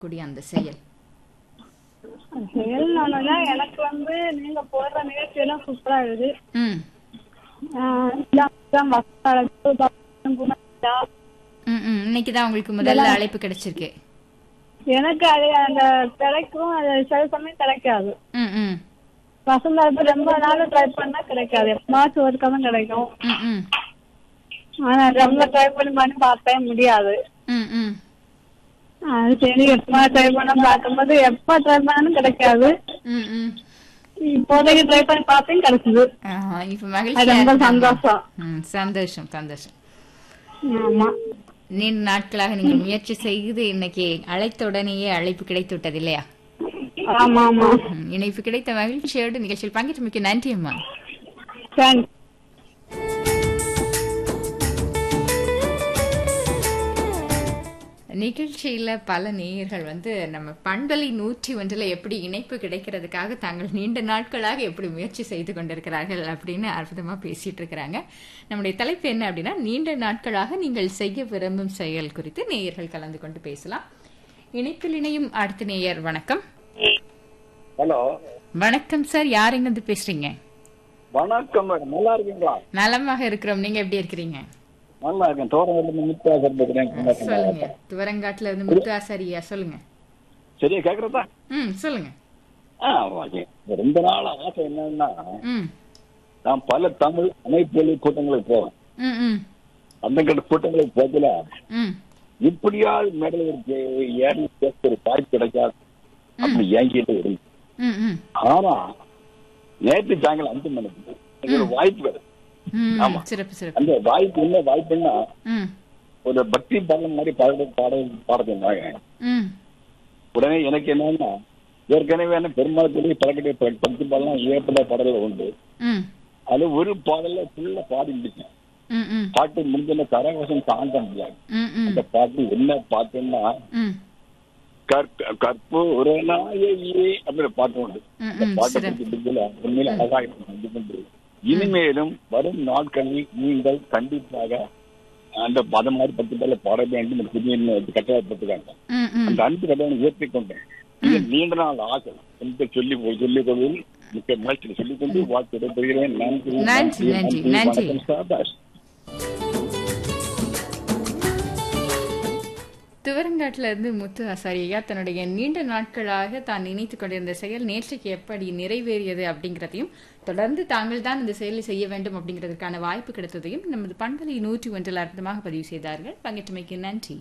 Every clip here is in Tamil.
கூடிய அந்த செயல் செயல்னாலனா எனக்கு வந்து நீங்க போடுற நிகழ்ச்சி எல்லாம் சூப்பரா இருக்குது ம் ஆஹ் இதான் வசந்த அழைப்பு, பக்தன் குணா. ம் ம் இன்னைக்கு தான் உங்களுக்கு முதல்ல அழைப்பு கிடைச்சிருக்கு எனக்கு அது அந்த கிடைக்கும் அது சில சமயம் கிடைக்காது ம் ம் வசந்த அழைப்பு ரொம்ப நாள் ட்ரை பண்ணா கிடைக்காது எப்பமாச்சும் ஒருக்கா தான் கிடைக்கும் ம் ம் ஆனா ரொம்ப ட்ரை பண்ணி பண்ணி பார்த்தே முடியாது ம் ம் அது சரி எப்பமா ட்ரை பண்ண பார்க்கும்போது எப்ப ட்ரை பண்ணாலும் கிடைக்காது ம் ம் இப்போதைக்கு ட்ரை பண்ணி பார்த்தேன் கிடைச்சது ஆஹா, இப்ப அது மகிழ்ச்சியா ரொம்ப இருக்காங்க. சந்தோஷம் ம் சந்தோஷம் சந்தோஷம் ஆமா நீண்ட நாட்களாக நீங்கள் முயற்சி செய்து இன்னைக்கு அழைத்த உடனேயே அழைப்பு கிடைத்து விட்டது இல்லையா ஆமா ஆமா ம், இணைப்பு கிடைத்த மகிழ்ச்சியோடு நிகழ்ச்சியில் பங்கேற்று மிக்க நன்றி அம்மா தேங்க்ஸ் நிகழ்ச்சியில பல நேயர்கள் வந்து நம்ம பண்பலை நூற்றி ஒன்றில் எப்படி இணைப்பு கிடைக்கிறதுக்காக தாங்கள் நீண்ட நாட்களாக எப்படி முயற்சி செய்து கொண்டிருக்கிறார்கள் அப்படின்னு அற்புதமா பேசிட்டு இருக்கிறாங்க நம்முடைய தலைப்பு என்ன அப்படின்னா நீண்ட நாட்களாக நீங்கள் செய்ய விரும்பும் செயல் குறித்து நேயர்கள் கலந்து கொண்டு பேசலாம் இணைப்பில் இணையும் அடுத்த நேயர் வணக்கம் ஹலோ வணக்கம் சார் யார் எங்கிருந்து பேசுறீங்க வணக்கம் மேடம் நல்லா இருக்கீங்களா நலமாக இருக்கிறோம் நீங்க எப்படி இருக்கிறீங்க நல்லா இருக்கேன் தோரணம் முத்தாசர் பேசுறேன் சொல்லுங்க துவரங்காட்டுல இருந்து முத்து ஆசாரியா சொல்லுங்க சரியா கேக்குறதா ம் சொல்லுங்க ஆ ஓகே ரொம்ப நாள் ஆசை என்னன்னா ம் நான் பல தமிழ் அமைப்பு கூட்டங்களுக்கு போவேன் ம் ம் அந்த கட்ட கூட்டங்களுக்கு போகல ம் இப்படியாவது மேடல் இருக்கு ஏறி பேச ஒரு வாய்ப்பு கிடைக்காது அப்படி ஏங்கிட்டு இருக்கு ம் ம் ஆனா நேற்று சாயங்காலம் அஞ்சு மணிக்கு எனக்கு ஒரு வாய்ப்பு கிடைக்கும் ம், ஆமா. சிறப்பு சிறப்பு அந்த வாய்ப்பு என்ன வாய்ப்புன்னா ம் ஒரு பக்தி பாடல் மாதிரி பாட பாட பாட சொன்னாங்க ம் உடனே எனக்கு என்னன்னா ஏற்கனவே என்ன பெருமாள் சொல்லி பழக்கடைய பக்தி பாடலாம் ஏற்பட்ட பாடல்கள் உண்டு ம் அது ஒரு பாடல்ல ஃபுல்லா பாடி முடிச்சேன் ம் ம் பாட்டு முடிஞ்ச கரகோஷம் தாண்ட முடியாது ம் ம் அந்த பாட்டு என்ன பாட்டுன்னா ம் கற்ப கற்பூர நாயகியே அப்படின்ற பாட்டு உண்டு ம், அந்த ம், பாட்டை சிறப்பு. பத்தி முடிஞ்சல உண்மையில அழகா இருக்கு இனிமேலும் வரும் நாட்களில் நீங்கள் கண்டிப்பாக அந்த பதம் மாதிரி பத்து பேர்ல பாட வேண்டும் என்று புதிய கட்டாயப்பட்டுக்காங்க ம் ம் அந்த அன்பு கடனை உயர்த்தி கொண்டேன் இது நீண்ட நாள் ஆசை என்று சொல்லி சொல்லிக் கொள்வதில் மிக்க மகிழ்ச்சி சொல்லிக் கொண்டு வாழ்த்து விடைபெறுகிறேன் நன்றி நன்றி, நன்றி, நன்றி. வணக்கம் சாபாஷ் துவரங்காட்டுல இருந்து முத்து ஆசாரியா தன்னுடைய நீண்ட நாட்களாக தான் நினைத்துக் கொண்டிருந்த செயல் நேற்றுக்கு எப்படி நிறைவேறியது அப்படிங்கிறதையும் தொடர்ந்து தாங்கள் தான் இந்த செயலை செய்ய வேண்டும் அப்படிங்கிறதுக்கான வாய்ப்பு கிடைத்ததையும் நமது பண்பலை நூற்றி ஒன்றில் அற்புதமாக பதிவு செய்தார்கள் பங்கேற்றமைக்கு நன்றி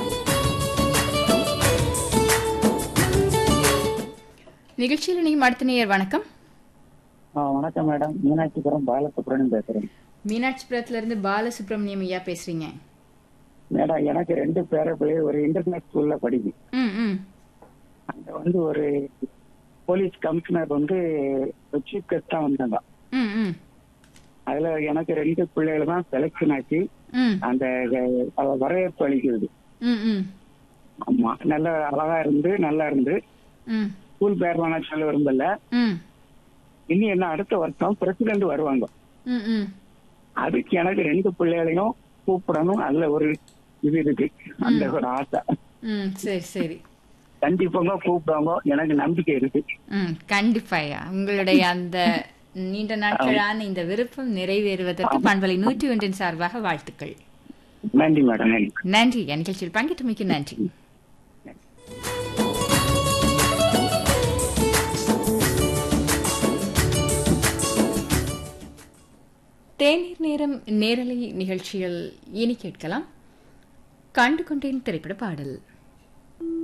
நிகழ்ச்சியில் இணையும் அடுத்த நேயர் வணக்கம் ஆ, வணக்கம் மேடம் மீனாட்சிபுரம் பாலசுப்ரமணியம் பேசுறேன் மீனாட்சிபுரத்துல இருந்து பாலசுப்ரமணியம் ஐயா பேசுறீங்க மேடம் எனக்கு ரெண்டு பேர பிள்ளை ஒரு இன்டர்நெட் ஸ்கூல்ல படிக்கும் ம் ம் அங்க வந்து ஒரு போலீஸ் கமிஷனர் வந்து சீஃப் கெஸ்டா வந்தாங்க ம் ம் அதுல எனக்கு ரெண்டு பிள்ளைகள் தான் செலக்ஷன் ஆச்சு ம் அந்த அஹ், அவ வரவேற்பு அளிக்கிறது ம் ம் ஆமா நல்ல அழகா இருந்து நல்லா இருந்து ம் ஸ்கூல் பேர் வேணா சொல்ல விரும்பல ம் இனி என்ன அடுத்த வருஷம் பிரசிடென்ட் வருவாங்க ம் ம் அதுக்கு எனக்கு ரெண்டு பிள்ளைகளையும் கூப்பிடணும் அதுல ஒரு இது இருக்கு அந்த ஒரு ஆசை ம் சரி சரி கண்டிப்பாங்க கூப்பிடுவாங்க எனக்கு நம்பிக்கை இருக்கு ம் கண்டிப்பாயா உங்களுடைய அந்த நீண்ட நாட்களான இந்த விருப்பம் நிறைவேறுவதற்கு பண்பலை நூற்றி ஒன்றின் சார்பாக வாழ்த்துக்கள் நன்றி மேடம் நன்றி நன்றி என் நிகழ்ச்சியில் பங்கேற்றமைக்கு நன்றி தேநீர் நேரம் நேரலை நிகழ்ச்சியில் இனி கேட்கலாம் கண்டு கொண்டேன் திரைப்பட பாடல்